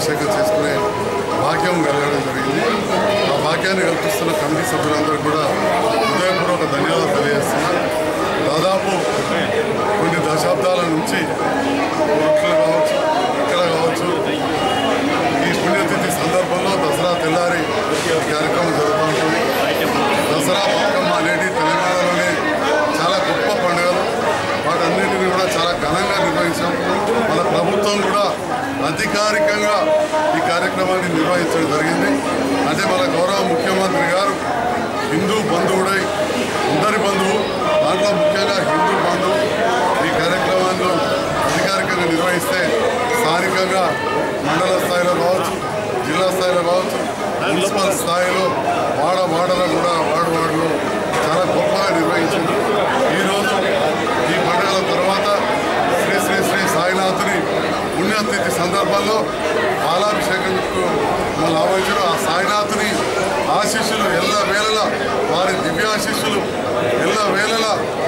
పాలాభిషేకం చేసుకునే భాగ్యం కలగడం జరిగింది ఆ భాగ్యాన్ని కల్పిస్తున్న కమిటీ సభ్యులందరూ కూడా హృదయపూర్వక ధన్యవాదాలు తెలియజేస్తున్నారు దాదాపు కొన్ని దశాబ్దాల నుంచి కోట్లు కావచ్చు ఇక్కడ కావచ్చు ఈ పుణ్యతిథి సందర్భంలో దసరా తెల్లారి ఈ కార్యక్రమం జరుగుతూ ఉంటుంది దసరా బతుకమ్మ అనేది తెలంగాణలోనే చాలా గొప్ప పండుగలు వాటన్నిటిని కూడా చాలా ఘనంగా నిర్వహించాం మన ప్రభుత్వం కూడా అధికారికంగా ఈ కార్యక్రమాన్ని నిర్వహించడం జరిగింది అంటే మన గౌరవ ముఖ్యమంత్రి గారు హిందూ బంధువుడై అందరి బంధువు దాంట్లో ముఖ్యంగా హిందూ బంధువు ఈ కార్యక్రమాన్ని అధికారికంగా నిర్వహిస్తే స్థానికంగా మండల స్థాయిలో కావచ్చు జిల్లా స్థాయిలో కావచ్చు మున్సిపల్ స్థాయిలో వాడ వాడలో కూడా వార్డు వార్డులో చాలా గొప్పగా నిర్వహించింది ఈరోజు ఈ పండుగల తర్వాత శ్రీ శ్రీ శ్రీ సాయినాథుని పుణ్యతిథి సందర్భంలో పాలాభిషేకంకు మమ్మల్ని ఆహ్వానించారు ఆ సాయినాథుని ఆశీస్సులు ఎల్ల వేళలా వారి దివ్యాశీస్సులు ఎల్ల వేళలా